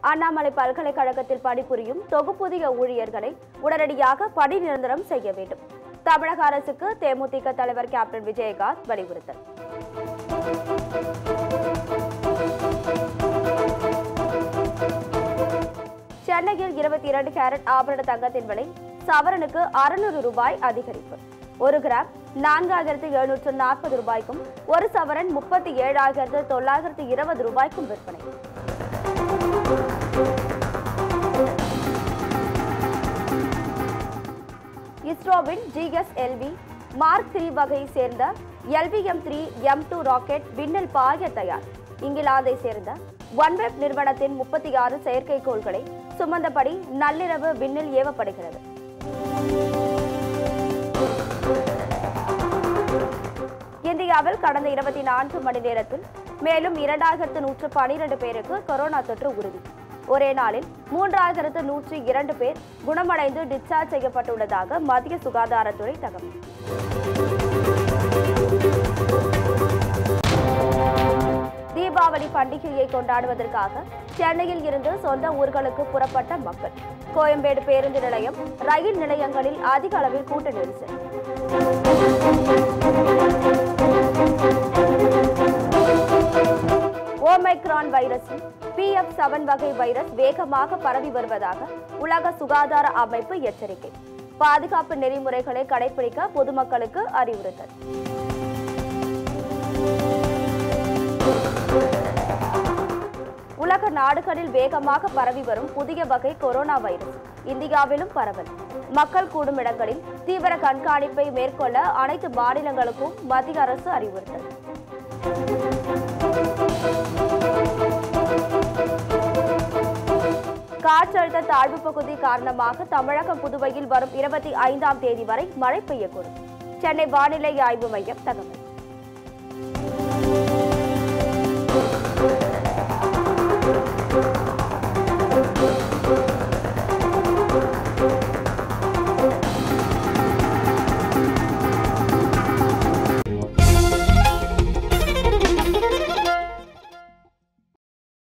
அண்ணாமலை பல்கலைக்கழகத்தில் பணிபுரியும் தொகுப்புதிய ஊழியர்களை உடனடியாக பணி நிரந்தரம் செய்ய வேண்டும் தமிழக அரசுக்கு தேமுதிக தலைவர் கேப்டன் விஜயகாந்த் வலியுறுத்தல் சென்னையில் இருபத்தி இரண்டு கேரட் ஆபரண தங்கத்தின் விலை சவரனுக்கு அறுநூறு ரூபாய் அதிகரிப்பு ஒரு கிராம் நான்காயிரத்து எழுநூற்று நாற்பது ரூபாய்க்கும் ஒரு சவரன் முப்பத்தி ஏழாயிரத்து தொள்ளாயிரத்து இருபது ரூபாய்க்கும் விற்பனை இஸ்ரோவின் ஜிஎஸ்எல்வி மார்க் த்ரீ வகை சேர்ந்த LVM three M two rocket விண்ணில் பாய தயார் இங்கிலாந்தை சேர்ந்த ஒன்வெப் நிறுவனத்தின் முப்பத்தி ஆறு செயற்கைக்கோள்களை சுமந்தபடி நள்ளிரவு விண்ணில் ஏவப்படுகிறது இந்தியாவில் கடந்த இருபத்தி நான்கு மணி நேரத்தில் மேலும் இரண்டாயிரத்து நூற்று பனிரெண்டு பேருக்கு கொரோனா தொற்று உறுதி ஒரே நாளில் மூன்றாயிரத்து நூற்று இரண்டு பேர் குணமடைந்து டிஸ்சார்ஜ் செய்யப்பட்டுள்ளதாக மத்திய சுகாதாரத்துறை தகவல் தீபாவளி பண்டிகையை கொண்டாடுவதற்காக சென்னையில் இருந்து சொந்த ஊர்களுக்கு புறப்பட்ட மக்கள் கோயம்பேடு பேருந்து நிலையம் ரயில் நிலையங்களில் அதிக அளவில் கூட்ட நெரிசல் ஓமைக்ரான் வைரஸில் பிஎஃப் செவன் வகை வைரஸ் வேகமாக பரவி வருவதாக உலக சுகாதார அமைப்பு எச்சரிக்கை பாதுகாப்பு நெறிமுறைகளை கடைபிடிக்க பொதுமக்களுக்கு அறிவுறுத்தல் உலக நாடுகளில் வேகமாக பரவி வரும் புதிய வகை கொரோனா வைரஸ் இந்தியாவிலும் பரவல் மக்கள் கூடும் இடங்களில் தீவிர கண்காணிப்பை மேற்கொள்ள அனைத்து மாநிலங்களுக்கும் மத்திய அரசு அறிவுறுத்தல் காற்றழுத்த தாழ்வு பகுதி காரணமாக தமிழகம் புதுவையில் வரும் இருபத்தி ஐந்தாம் தேதி வரை மழை பெய்யக்கூடும் சென்னை வானிலை ஆய்வு மையம் தகவல்